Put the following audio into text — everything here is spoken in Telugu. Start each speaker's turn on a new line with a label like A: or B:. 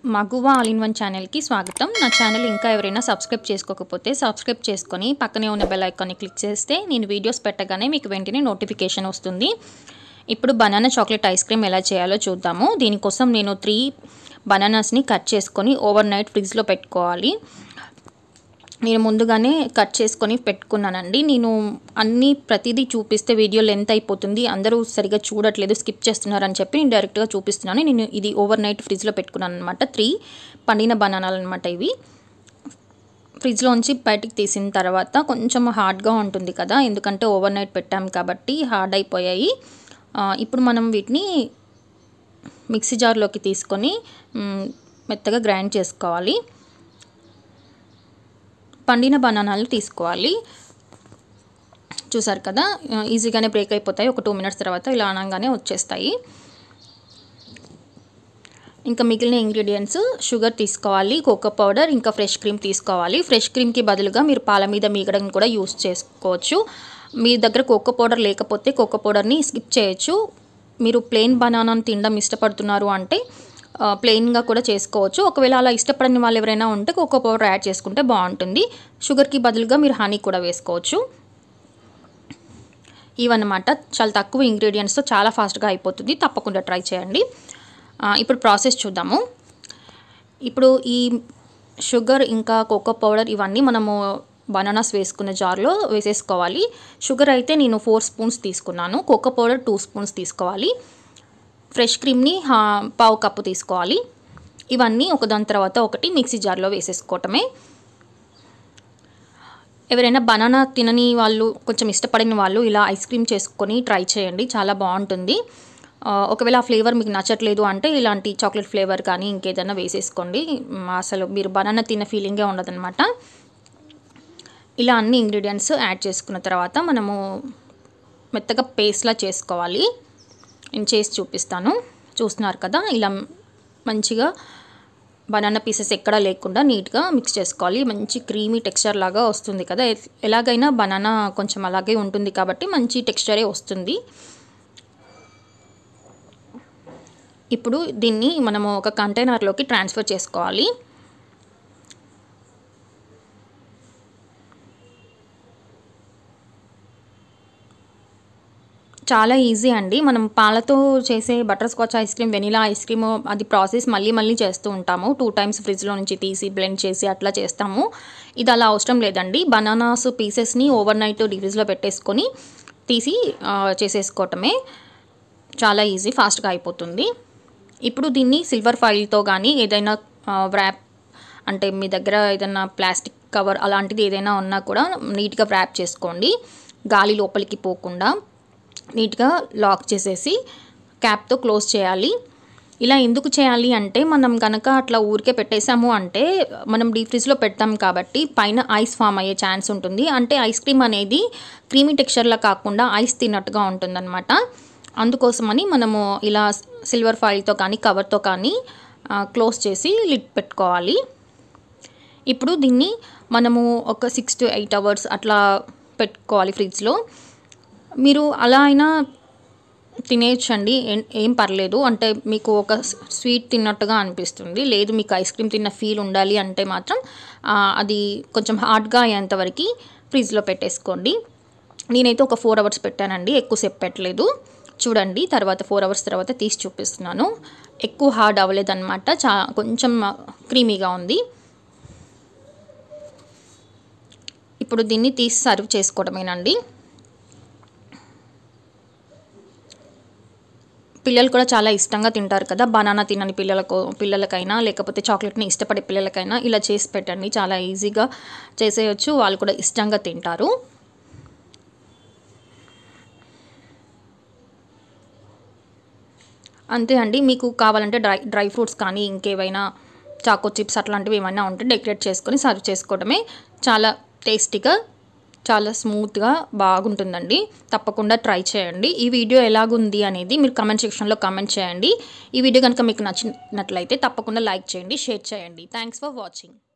A: మగువ ఆల్ ఇన్ వన్ ఛానల్కి స్వాగతం నా ఛానల్ ఇంకా ఎవరైనా సబ్స్క్రైబ్ చేసుకోకపోతే సబ్స్క్రైబ్ చేసుకొని పక్కనే ఉన్న బెల్ ఐకాన్ని క్లిక్ చేస్తే నేను వీడియోస్ పెట్టగానే మీకు వెంటనే నోటిఫికేషన్ వస్తుంది ఇప్పుడు బనానా చాక్లెట్ ఐస్ క్రీమ్ ఎలా చేయాలో చూద్దాము దీనికోసం నేను త్రీ బనానాస్ని కట్ చేసుకొని ఓవర్ నైట్ ఫ్రిడ్జ్లో పెట్టుకోవాలి నేను ముందుగానే కట్ చేసుకొని పెట్టుకున్నానండి నేను అన్నీ ప్రతిదీ చూపిస్తే వీడియో లెంత్ అయిపోతుంది అందరూ సరిగా చూడట్లేదు స్కిప్ చేస్తున్నారని చెప్పి నేను డైరెక్ట్గా చూపిస్తున్నాను నేను ఇది ఓవర్ నైట్ ఫ్రిడ్జ్లో పెట్టుకున్నాను అనమాట త్రీ పండిన బనానాలు అనమాట ఇవి ఫ్రిడ్జ్లోంచి బయటికి తీసిన తర్వాత కొంచెం హార్డ్గా ఉంటుంది కదా ఎందుకంటే ఓవర్ నైట్ పెట్టాం కాబట్టి హార్డ్ అయిపోయాయి ఆ, ఇప్పుడు మనం వీటిని మిక్సీ జార్లోకి తీసుకొని మ్, మెత్తగా గ్రైండ్ చేసుకోవాలి పండిన బనానాలు తీసుకోవాలి చూసారు కదా ఆ, ఈజీగానే బ్రేక్ అయిపోతాయి ఒక టూ మినిట్స్ తర్వాత ఇలా అనగానే వచ్చేస్తాయి ఇంకా మిగిలిన ఇంగ్రీడియంట్స్ షుగర్ తీసుకోవాలి కోకో పౌడర్ ఇంకా ఫ్రెష్ క్రీమ్ తీసుకోవాలి ఫ్రెష్ క్రీమ్కి బదులుగా మీరు పాల మీద మీగడం కూడా యూస్ చేసుకోవచ్చు మీ దగ్గర కోకో పౌడర్ లేకపోతే కోకో పౌడర్ని స్కిప్ చేయొచ్చు మీరు ప్లెయిన్ బనానాను తినడం ఇష్టపడుతున్నారు అంటే ఆ, ప్లెయిన్గా కూడా చేసుకోవచ్చు ఒకవేళ అలా ఇష్టపడని వాళ్ళు ఎవరైనా ఉంటే కోకో పౌడర్ యాడ్ చేసుకుంటే బాగుంటుంది షుగర్కి బదులుగా మీరు హనీ కూడా వేసుకోవచ్చు ఇవన్నమాట చాలా తక్కువ ఇంగ్రీడియంట్స్తో చాలా ఫాస్ట్గా అయిపోతుంది తప్పకుండా ట్రై చేయండి ఆ, ఇప్పుడు ప్రాసెస్ చూద్దాము ఇప్పుడు ఈ షుగర్ ఇంకా కోకో పౌడర్ ఇవన్నీ మనము బనానాస్ వేసుకున్న జార్లో వేసేసుకోవాలి షుగర్ అయితే నేను ఫోర్ స్పూన్స్ తీసుకున్నాను కోకో పౌడర్ టూ స్పూన్స్ తీసుకోవాలి ఫ్రెష్ క్రీమ్ని హా, పావు కప్పు తీసుకోవాలి ఇవన్నీ ఒకదాని తర్వాత ఒకటి మిక్సీ జార్లో వేసేసుకోవటమే ఎవరైనా బనానా తినని వాళ్ళు కొంచెం ఇష్టపడని వాళ్ళు ఇలా ఐస్ క్రీమ్ చేసుకొని ట్రై చేయండి చాలా బాగుంటుంది ఆ, ఒకవేళ ఆ ఫ్లేవర్ మీకు నచ్చట్లేదు అంటే ఇలాంటి చాక్లెట్ ఫ్లేవర్ కానీ ఇంకేదైనా వేసేసుకోండి మ్, అసలు మీరు బనానా తిన్న ఫీలింగే ఉండదన్నమాట ఇలా అన్ని ఇంగ్రీడియంట్స్ యాడ్ చేసుకున్న తర్వాత మనము మెత్తగా పేస్ట్లా చేసుకోవాలి నేను చేసి చూపిస్తాను చూస్తున్నారు కదా ఇలా మంచిగా బనానా పీసెస్ ఎక్కడా లేకుండా నీట్గా మిక్స్ చేసుకోవాలి మంచి క్రీమీ టెక్స్చర్ లాగా వస్తుంది కదా ఎ- ఎలాగైనా బనానా కొంచెం అలాగే ఉంటుంది కాబట్టి మంచి టెక్స్చరే వస్తుంది ఇప్పుడు దీన్ని మనము ఒక కంటైనర్లోకి ట్రాన్స్ఫర్ చేసుకోవాలి చాలా ఈజీ అండి మనం పాలతో చేసే butterscotch ice cream vanilla ice cream అది ప్రాసెస్ మళ్ళీ మళ్ళీ చేస్తూ ఉంటాము టూ టైమ్స్ ఫ్రిడ్జ్లో నుంచి తీసి బ్లెండ్ చేసి అట్లా చేస్తాము ఇది అలా అవసరం లేదండి బనానాస్ పీసెస్ని ఓవర్ నైట్ ఫ్రిడ్జ్లో పెట్టేసుకొని తీసి ఆ, చేసేసుకోవటమే చాలా ఈజీ ఫాస్ట్గా అయిపోతుంది ఇప్పుడు దీన్ని సిల్వర్ ఫాయిల్తో కానీ ఏదైనా వ్రాప్ అంటే మీ దగ్గర ఏదైనా ప్లాస్టిక్ కవర్ అలాంటిది ఏదైనా ఉన్నా కూడా నీట్గా వ్రాప్ చేసుకోండి గాలి లోపలికి పోకుండా నీట్గా లాక్ చేసేసి క్యాప్తో క్లోజ్ చేయాలి ఇలా ఎందుకు చేయాలి అంటే మనం కనుక అట్లా ఊరికే పెట్టేసాము అంటే మనం డీప్ ఫ్రిడ్జ్లో పెడతాం కాబట్టి పైన ఐస్ ఫామ్ అయ్యే ఛాన్స్ ఉంటుంది అంటే ఐస్ క్రీమ్ అనేది క్రీమీ టెక్స్చర్లా కాకుండా ఐస్ తిన్నట్టుగా ఉంటుందన్నమాట అందుకోసమని మనము ఇలా సిల్వర్ ఫాయిల్తో కానీ కవర్తో కానీ ఆ, క్లోజ్ చేసి లిడ్ పెట్టుకోవాలి ఇప్పుడు దీన్ని మనము ఒక సిక్స్ టు ఎయిట్ అవర్స్ అట్లా పెట్టుకోవాలి ఫ్రిడ్జ్లో మీరు అలా అయినా తినేయచ్చండి ఏం- ఏం పర్లేదు అంటే మీకు ఒక స్వీట్ తిన్నట్టుగా అనిపిస్తుంది లేదు మీకు ఐస్ క్రీమ్ తిన్న ఫీల్ ఉండాలి అంటే మాత్రం ఆ, అది కొంచెం హార్డ్గా అయ్యేంతవరకు ఫ్రిడ్జ్లో పెట్టేసుకోండి నేనైతే ఒక ఫోర్ అవర్స్ పెట్టానండి ఎక్కువసేపు పెట్టలేదు చూడండి తర్వాత ఫోర్ అవర్స్ తర్వాత తీసి చూపిస్తున్నాను ఎక్కువ హార్డ్ అవ్వలేదన్నమాట చా కొంచెం క్రీమీగా ఉంది ఇప్పుడు దీన్ని తీసి సర్వ్ చేసుకోవడమేనండి పిల్లలు కూడా చాలా ఇష్టంగా తింటారు కదా బనానా తినని పిల్లలకు పిల్లలకైనా లేకపోతే చాక్లెట్ని ఇష్టపడే పిల్లలకైనా ఇలా చేసి పెట్టండి చాలా ఈజీగా చేసేయచ్చు వాళ్ళు కూడా ఇష్టంగా తింటారు అంతే అండి మీకు కావాలంటే డ్రై డ్రై ఫ్రూట్స్ కానీ ఇంకేవైనా చాకో చిప్స్ అట్లాంటివి ఏమైనా ఉంటే డెకరేట్ చేసుకొని సర్వ్ చేసుకోవడమే చాలా టేస్టీగా చాలా స్మూత్గా బాగుంటుందండి తప్పకుండా ట్రై చేయండి ఈ వీడియో ఎలాగుంది అనేది మీరు కమెంట్ సెక్షన్లో కమెంట్ చేయండి ఈ వీడియో కనుక మీకు నచ్చినట్లయితే తప్పకుండా లైక్ చేయండి షేర్ చేయండి థ్యాంక్స్ ఫర్ వాచింగ్